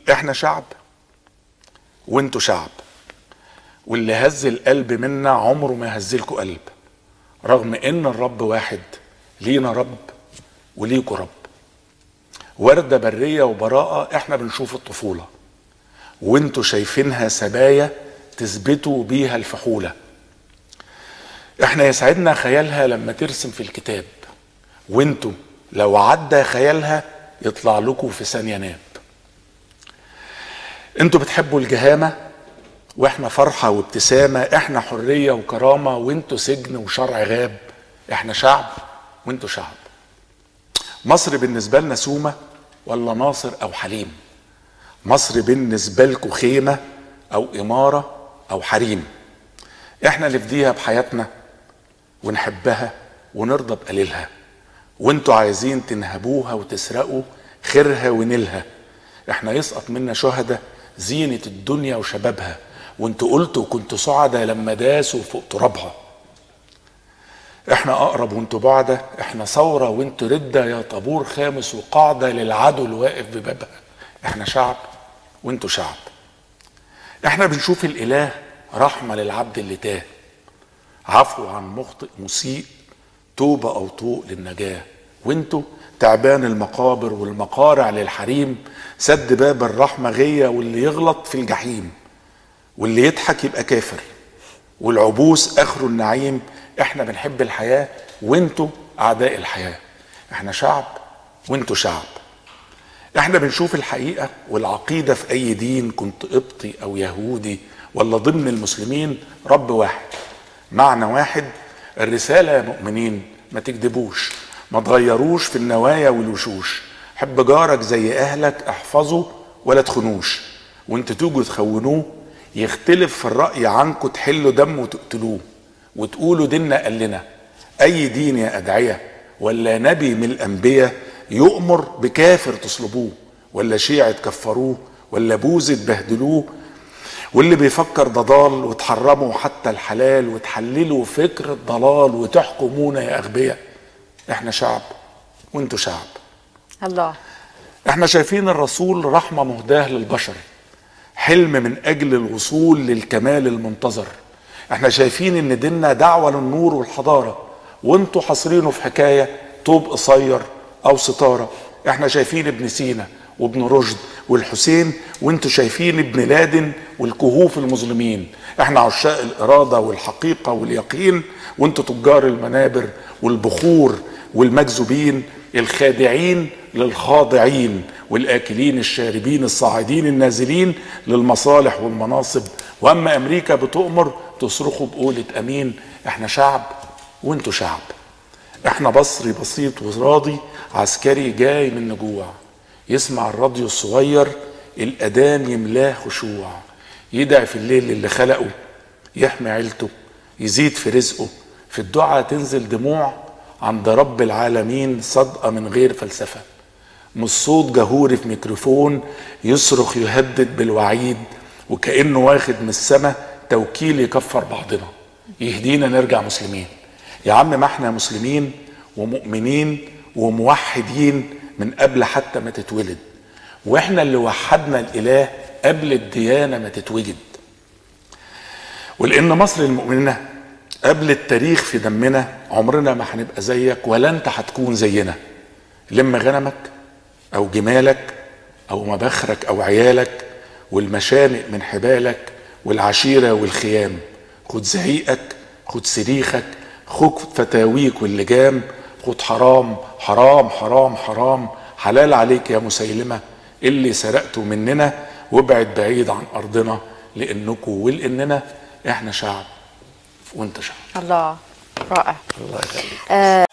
احنا شعب وانتوا شعب واللي هز القلب منا عمره ما هزلكوا قلب رغم ان الرب واحد لينا رب وليكوا رب وردة برية وبراءة احنا بنشوف الطفولة وانتوا شايفينها سبايا تثبتوا بيها الفحولة احنا يسعدنا خيالها لما ترسم في الكتاب وانتوا لو عدى خيالها يطلع لكم في ثانية ناب انتوا بتحبوا الجهامة واحنا فرحة وابتسامة احنا حرية وكرامة وانتوا سجن وشرع غاب احنا شعب وانتوا شعب مصر بالنسبة لنا سومة ولا ناصر او حليم مصر بالنسبة لكم خيمة او امارة او حريم احنا نفديها بحياتنا ونحبها ونرضى بقليلها وانتوا عايزين تنهبوها وتسرقوا خيرها ونيلها احنا يسقط منا شهداء زينة الدنيا وشبابها وانتوا قلتوا كنتوا سعداء لما داسوا فوق ترابها احنا اقرب وانتوا بعدة احنا ثورة وانتوا ردة يا طابور خامس وقاعدة للعدو الواقف ببابها احنا شعب وانتوا شعب احنا بنشوف الاله رحمة للعبد اللي تاه عفو عن مخطئ مسيء توبة أو طوق للنجاة وانتوا تعبان المقابر والمقارع للحريم سد باب الرحمة غية واللي يغلط في الجحيم واللي يضحك يبقى كافر والعبوس آخره النعيم احنا بنحب الحياة وانتوا أعداء الحياة احنا شعب وانتوا شعب احنا بنشوف الحقيقة والعقيدة في أي دين كنت قبطي أو يهودي ولا ضمن المسلمين رب واحد معنى واحد الرسالة يا مؤمنين ما تكذبوش ما تغيروش في النوايا والوشوش حب جارك زي أهلك احفظوا ولا تخنوش وانت تيجوا تخونوه يختلف في الرأي عنكم تحلوا دم وتقتلوه وتقولوا ديننا قال لنا أي دين يا أدعية ولا نبي من الأنبياء يؤمر بكافر تصلبوه ولا شيعة تكفروه ولا بوذي تبهدلوه واللي بيفكر ده ضال وتحرموا حتى الحلال وتحللوا فكر الضلال وتحكمونا يا أغبياء احنا شعب وانتوا شعب الله احنا شايفين الرسول رحمة مهداة للبشر حلم من أجل الوصول للكمال المنتظر احنا شايفين ان ديننا دعوة للنور والحضارة وانتوا حاصرينه في حكاية طوب قصير او ستارة احنا شايفين ابن سينا وابن رشد والحسين وانتوا شايفين ابن لادن والكهوف المظلمين احنا عشاق الإرادة والحقيقة واليقين وانتوا تجار المنابر والبخور والمجذوبين الخادعين للخاضعين والآكلين الشاربين الصاعدين النازلين للمصالح والمناصب وأما أمريكا بتؤمر تصرخوا بقولة أمين احنا شعب وانتوا شعب احنا بصري بسيط وراضي عسكري جاي من نجوع يسمع الراديو الصغير الأذان يملاه خشوع يدعي في الليل اللي خلقه يحمي عيلته يزيد في رزقه في الدعاء تنزل دموع عند رب العالمين صدقة من غير فلسفة مش صوت جهوري في ميكروفون يصرخ يهدد بالوعيد وكأنه واخد من السماء توكيل يكفر بعضنا يهدينا نرجع مسلمين يا عم ما احنا مسلمين ومؤمنين وموحدين من قبل حتى ما تتولد واحنا اللي وحدنا الاله قبل الديانه ما تتوجد ولان مصر المؤمنه قبل التاريخ في دمنا عمرنا ما هنبقى زيك ولا انت هتكون زينا لم غنمك او جمالك او مبخرك او عيالك والمشانق من حبالك والعشيره والخيام خد زعيقك خد صريخك خد فتاويك واللجام خد حرام حرام حرام حرام حلال عليك يا مسيلمه اللي سرقته مننا وابعد بعيد عن ارضنا لانكم ولاننا احنا شعب وانت شعب الله رائع الله يخليك آه